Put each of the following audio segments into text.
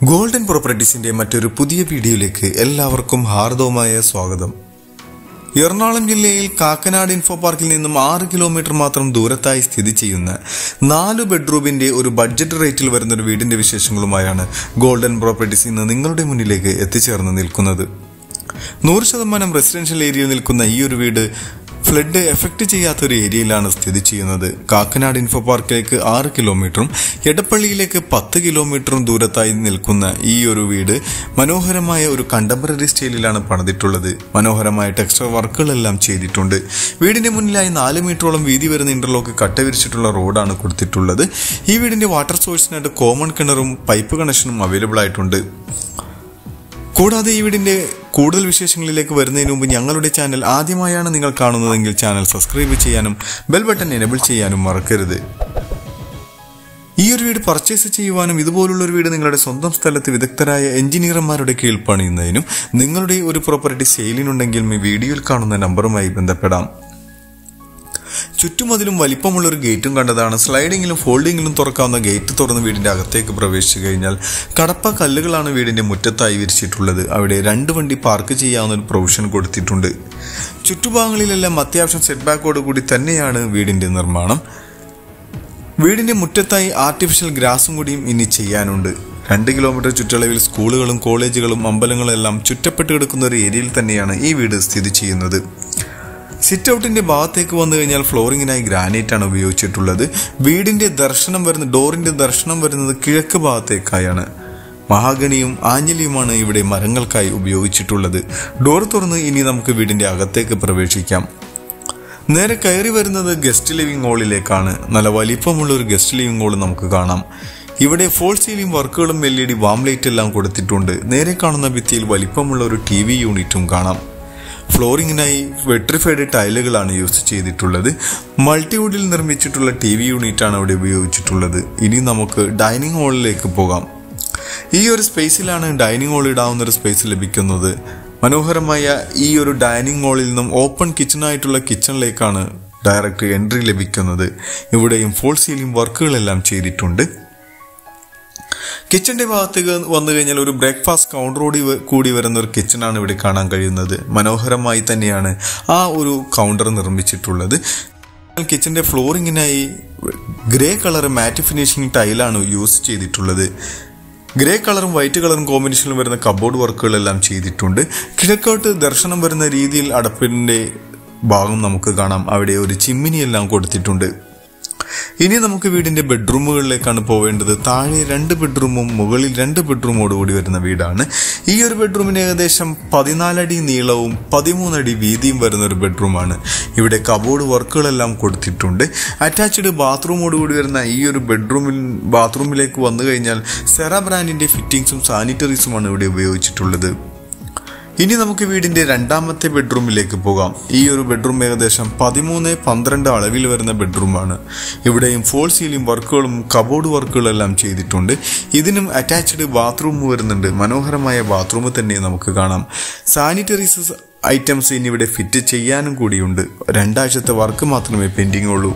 golden പ്രോപ്പർട്ടീസിന്റെ മറ്റൊരു പുതിയ വീഡിയോയിലേക്ക് എല്ലാവർക്കും ഹാർദവമായ സ്വാഗതം എറണാകുളം ജില്ലയിൽ കാക്കനാട് ഇൻഫോ പാർക്കിൽ നിന്നും ആറ് കിലോമീറ്റർ മാത്രം ദൂരത്തായി സ്ഥിതി ചെയ്യുന്ന നാല് ബെഡ്റൂമിന്റെ ഒരു ബഡ്ജറ്റ് റേറ്റിൽ വരുന്ന ഒരു വീടിന്റെ വിശേഷങ്ങളുമായാണ് ഗോൾഡൻ പ്രോപ്പർട്ടീസ് ഇന്ന് നിങ്ങളുടെ മുന്നിലേക്ക് എത്തിച്ചേർന്ന് നിൽക്കുന്നത് നൂറ് ശതമാനം റെസിഡൻഷ്യൽ ഏരിയയിൽ നിൽക്കുന്ന ഈ ഒരു വീട് ഫ്ലഡ് എഫക്ട് ചെയ്യാത്ത ഒരു ഏരിയയിലാണ് സ്ഥിതി ചെയ്യുന്നത് കാക്കനാട് ഇൻഫോ പാർക്കിലേക്ക് ആറ് കിലോമീറ്ററും എടപ്പള്ളിയിലേക്ക് പത്ത് കിലോമീറ്ററും ദൂരത്തായി നിൽക്കുന്ന ഈ ഒരു വീട് മനോഹരമായ ഒരു കണ്ടംപററി സ്റ്റൈലിലാണ് പണിതിട്ടുള്ളത് മനോഹരമായ ടെക്സ്റ്റർ വർക്കുകളെല്ലാം ചെയ്തിട്ടുണ്ട് വീടിന്റെ മുന്നിലായി നാല് മീറ്ററോളം വീതി വരുന്ന ഇന്റർലോക്ക് കട്ട വിരിച്ചിട്ടുള്ള റോഡാണ് കൊടുത്തിട്ടുള്ളത് ഈ വീടിന്റെ വാട്ടർ സോഴ്സിനായിട്ട് കോമൺ കിണറും പൈപ്പ് കണക്ഷനും അവൈലബിൾ ആയിട്ടുണ്ട് കൂടാതെ ഈ വീടിന്റെ കൂടുതൽ വിശേഷങ്ങളിലേക്ക് വരുന്നതിന് മുമ്പ് ഞങ്ങളുടെ ചാനൽ ആദ്യമായാണ് നിങ്ങൾ കാണുന്നതെങ്കിൽ ചാനൽ സബ്സ്ക്രൈബ് ചെയ്യാനും ബെൽ ബട്ടൺ എനബിൾ ചെയ്യാനും മറക്കരുത് ഈ ഒരു വീട് പർച്ചേസ് ചെയ്യുവാനും ഇതുപോലുള്ള ഒരു വീട് നിങ്ങളുടെ സ്വന്തം സ്ഥലത്ത് വിദഗ്ധരായ എഞ്ചിനീയർമാരുടെ കീഴിൽ പണിയുന്നതിനും നിങ്ങളുടെ ഒരു പ്രോപ്പർട്ടി സെയിലിനുണ്ടെങ്കിൽ ഈ വീഡിയോയിൽ കാണുന്ന നമ്പറുമായി ബന്ധപ്പെടാം ചുറ്റുമതിലും വലിപ്പമുള്ള ഒരു ഗേറ്റും കണ്ടതാണ് സ്ലൈഡിങ്ങിലും ഫോൾഡിങ്ങിലും തുറക്കാവുന്ന ഗേറ്റ് തുറന്ന് വീടിന്റെ അകത്തേക്ക് പ്രവേശിച്ചു കഴിഞ്ഞാൽ കടപ്പ കല്ലുകളാണ് വീടിന്റെ മുറ്റത്തായി വിരിച്ചിട്ടുള്ളത് അവിടെ രണ്ട് വണ്ടി പാർക്ക് ചെയ്യാവുന്ന ഒരു പ്രൊവിഷൻ കൊടുത്തിട്ടുണ്ട് ചുറ്റുഭാഗങ്ങളിലെല്ലാം അത്യാവശ്യം സെറ്റ് ബാക്കോട് കൂടി തന്നെയാണ് വീടിന്റെ നിർമ്മാണം വീടിന്റെ മുറ്റത്തായി ആർട്ടിഫിഷ്യൽ ഗ്രാസും കൂടിയും ഇനി ചെയ്യാനുണ്ട് രണ്ട് കിലോമീറ്റർ ചുറ്റളവിൽ സ്കൂളുകളും കോളേജുകളും അമ്പലങ്ങളും എല്ലാം ചുറ്റപ്പെട്ട് കിടക്കുന്ന ഒരു ഏരിയയിൽ തന്നെയാണ് ഈ വീട് സ്ഥിതി ചെയ്യുന്നത് സിറ്റ് ഔട്ടിന്റെ ഭാഗത്തേക്ക് വന്നു കഴിഞ്ഞാൽ ഫ്ലോറിങ്ങിനായി ഗ്രാനൈറ്റ് ആണ് ഉപയോഗിച്ചിട്ടുള്ളത് വീടിന്റെ ദർശനം വരുന്ന ഡോറിന്റെ ദർശനം വരുന്നത് കിഴക്ക് ഭാഗത്തേക്കായാണ് മഹാഗണിയും ആഞ്ഞലിയുമാണ് ഇവിടെ മരങ്ങൾക്കായി ഉപയോഗിച്ചിട്ടുള്ളത് ഡോർ തുറന്ന് ഇനി നമുക്ക് വീടിന്റെ അകത്തേക്ക് പ്രവേശിക്കാം നേരെ കയറി വരുന്നത് ഗസ്റ്റ് ലിവിംഗ് ഹാളിലേക്കാണ് നല്ല വലിപ്പമുള്ള ഒരു ഗസ്റ്റ് ലിവിംഗ് ഹാൾ നമുക്ക് കാണാം ഇവിടെ ഫോൾ സീലിംഗ് വർക്കുകളും L E D warm light എല്ലാം കൊടുത്തിട്ടുണ്ട് നേരെ കാണുന്ന ഭിത്തിയിൽ വലിപ്പമുള്ള ഒരു ടി വി യൂണിറ്റും കാണാം ഫ്ലോറിങ്ങിനായി വെട്രിഫൈഡ് ടൈലുകളാണ് യൂസ് ചെയ്തിട്ടുള്ളത് മൾട്ടിവുഡിൽ നിർമ്മിച്ചിട്ടുള്ള ടി വി യൂണിറ്റാണ് അവിടെ ഉപയോഗിച്ചിട്ടുള്ളത് ഇനി നമുക്ക് ഡൈനിങ് ഹാളിലേക്ക് പോകാം ഈ ഒരു സ്പേസിലാണ് ഡൈനിങ് ഹാൾ ഇടാവുന്ന ഒരു സ്പേസ് ലഭിക്കുന്നത് മനോഹരമായ ഈ ഒരു ഡൈനിങ് ഹാളിൽ നിന്നും ഓപ്പൺ കിച്ചണായിട്ടുള്ള കിച്ചണിലേക്കാണ് ഡയറക്റ്റ് എൻട്രി ലഭിക്കുന്നത് ഇവിടെയും ഫോൾ സീലിംഗ് വർക്കുകളെല്ലാം ചെയ്തിട്ടുണ്ട് കിച്ചന്റെ ഭാഗത്തേക്ക് വന്നു കഴിഞ്ഞാൽ ഒരു ബ്രേക്ക്ഫാസ്റ്റ് കൗണ്ടറോടി കൂടി വരുന്ന ഒരു കിച്ചണാണ് ഇവിടെ കാണാൻ കഴിയുന്നത് മനോഹരമായി തന്നെയാണ് ആ ഒരു കൗണ്ടർ നിർമ്മിച്ചിട്ടുള്ളത് കിച്ചന്റെ ഫ്ലോറിങ്ങിനായി ഗ്രേ കളർ മാറ്റ് ഫിനിഷിംഗ് ടൈലാണ് യൂസ് ചെയ്തിട്ടുള്ളത് ഗ്രേ കളറും വൈറ്റ് കളറും കോമ്പിനേഷനിൽ വരുന്ന കബോർഡ് വർക്കുകളെല്ലാം ചെയ്തിട്ടുണ്ട് കിഴക്കോട്ട് ദർശനം വരുന്ന രീതിയിൽ അടപ്പിന്റെ ഭാഗം നമുക്ക് കാണാം അവിടെ ഒരു ചിമ്മിനിയെല്ലാം കൊടുത്തിട്ടുണ്ട് ഇനി നമുക്ക് വീടിന്റെ ബെഡ്റൂമുകളിലേക്കാണ് പോവേണ്ടത് താഴെ രണ്ട് ബെഡ്റൂമും മുകളിൽ രണ്ട് ബെഡ്റൂമോട് കൂടി വരുന്ന വീടാണ് ഈ ഒരു ബെഡ്റൂമിന് ഏകദേശം പതിനാലടി നീളവും പതിമൂന്നടി വീതിയും വരുന്ന ഒരു ബെഡ്റൂമാണ് ഇവിടെ കബോർഡ് വർക്കുകളെല്ലാം കൊടുത്തിട്ടുണ്ട് അറ്റാച്ച്ഡ് ബാത്റൂമോട് കൂടി വരുന്ന ഈ ഒരു ബെഡ്റൂമിൽ ബാത്റൂമിലേക്ക് വന്നു കഴിഞ്ഞാൽ സെറ ബ്രാൻഡിന്റെ ഫിറ്റിംഗ്സും സാനിറ്ററീസുമാണ് ഇവിടെ ഉപയോഗിച്ചിട്ടുള്ളത് ഇനി നമുക്ക് വീടിന്റെ രണ്ടാമത്തെ ബെഡ്റൂമിലേക്ക് പോകാം ഈ ഒരു ബെഡ്റൂം ഏകദേശം പതിമൂന്ന് പന്ത്രണ്ട് അളവിൽ വരുന്ന ബെഡ്റൂമാണ് ഇവിടെയും ഫോൾ സീലിംഗ് വർക്കുകളും കബോർഡ് വർക്കുകളെല്ലാം ചെയ്തിട്ടുണ്ട് ഇതിനും അറ്റാച്ച്ഡ് ബാത്റൂം വരുന്നുണ്ട് മനോഹരമായ ബാത്റൂം തന്നെ നമുക്ക് കാണാം സാനിറ്ററീസ് ഐറ്റംസ് ഇനി ഇവിടെ ഫിറ്റ് ചെയ്യാനും കൂടിയുണ്ട് രണ്ടാഴ്ചത്തെ വർക്ക് മാത്രമേ പെൻഡിംഗ് ഉള്ളൂ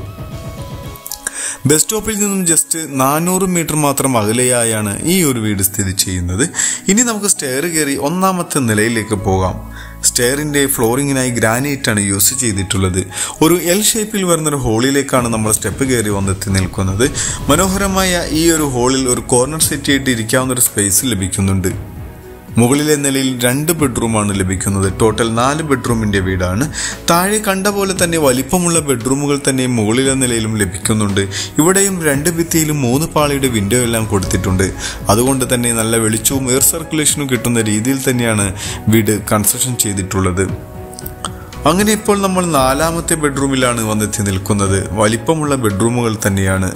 ബസ് സ്റ്റോപ്പിൽ നിന്നും ജസ്റ്റ് നാനൂറ് മീറ്റർ മാത്രം അകലെയായാണ് ഈ ഒരു വീട് സ്ഥിതി ചെയ്യുന്നത് ഇനി നമുക്ക് സ്റ്റെയർ കയറി ഒന്നാമത്തെ നിലയിലേക്ക് പോകാം സ്റ്റെയറിന്റെ ഫ്ലോറിങ്ങിനായി ഗ്രാനൈറ്റ് ആണ് യൂസ് ചെയ്തിട്ടുള്ളത് ഒരു എൽ ഷേപ്പിൽ വരുന്ന ഒരു ഹോളിലേക്കാണ് നമ്മൾ സ്റ്റെപ്പ് കയറി വന്നെത്തി നിൽക്കുന്നത് മനോഹരമായ ഈ ഒരു ഹോളിൽ ഒരു കോർണർ സെറ്റ് ആയിട്ട് ഇരിക്കാവുന്ന ഒരു സ്പേസ് ലഭിക്കുന്നുണ്ട് മുകളിലെ നിലയിൽ രണ്ട് ബെഡ്റൂമാണ് ലഭിക്കുന്നത് ടോട്ടൽ നാല് ബെഡ്റൂമിന്റെ വീടാണ് താഴെ കണ്ട പോലെ തന്നെ വലിപ്പമുള്ള ബെഡ്റൂമുകൾ തന്നെ മുകളിലെ നിലയിലും ലഭിക്കുന്നുണ്ട് ഇവിടെയും രണ്ട് ഭിത്തിയിലും മൂന്ന് പാളിയുടെ വിൻഡോ എല്ലാം കൊടുത്തിട്ടുണ്ട് അതുകൊണ്ട് തന്നെ നല്ല വെളിച്ചവും എയർ സർക്കുലേഷനും കിട്ടുന്ന രീതിയിൽ തന്നെയാണ് വീട് കൺസ്ട്രക്ഷൻ ചെയ്തിട്ടുള്ളത് അങ്ങനെ ഇപ്പോൾ നമ്മൾ നാലാമത്തെ ബെഡ്റൂമിലാണ് വന്നെത്തി നിൽക്കുന്നത് വലിപ്പമുള്ള ബെഡ്റൂമുകൾ തന്നെയാണ്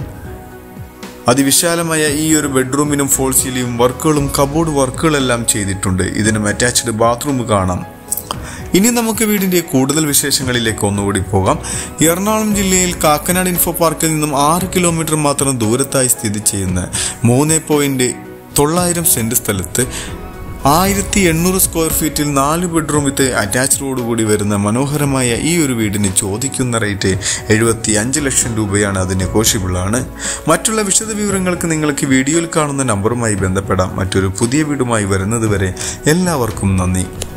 അതിവിശാലമായ ഈ ഒരു ബെഡ്റൂമിനും ഫോൾ സീലിയും വർക്കുകളും കബോർഡ് വർക്കുകളെല്ലാം ചെയ്തിട്ടുണ്ട് ഇതിനും അറ്റാച്ച്ഡ് ബാത്റൂം കാണാം ഇനി നമുക്ക് വീടിന്റെ കൂടുതൽ വിശേഷങ്ങളിലേക്ക് ഒന്നുകൂടി പോകാം എറണാകുളം ജില്ലയിൽ കാക്കനാട് ഇൻഫോ പാർക്കിൽ നിന്നും ആറ് കിലോമീറ്റർ മാത്രം ദൂരത്തായി സ്ഥിതി ചെയ്യുന്ന മൂന്ന് പോയിന്റ് തൊള്ളായിരം സെന്റ് സ്ഥലത്ത് ആയിരത്തി എണ്ണൂറ് സ്ക്വയർ ഫീറ്റിൽ നാല് ബെഡ്റൂം വിത്ത് അറ്റാച്ച്ഡോട് കൂടി വരുന്ന മനോഹരമായ ഈ ഒരു വീടിന് ചോദിക്കുന്ന റേറ്റ് എഴുപത്തി അഞ്ച് ലക്ഷം രൂപയാണ് അത് നെഗോഷ്യബിൾ ആണ് മറ്റുള്ള വിശദ വിവരങ്ങൾക്ക് നിങ്ങൾക്ക് വീഡിയോയിൽ കാണുന്ന നമ്പറുമായി ബന്ധപ്പെടാം മറ്റൊരു പുതിയ വീടുമായി വരുന്നത് വരെ എല്ലാവർക്കും നന്ദി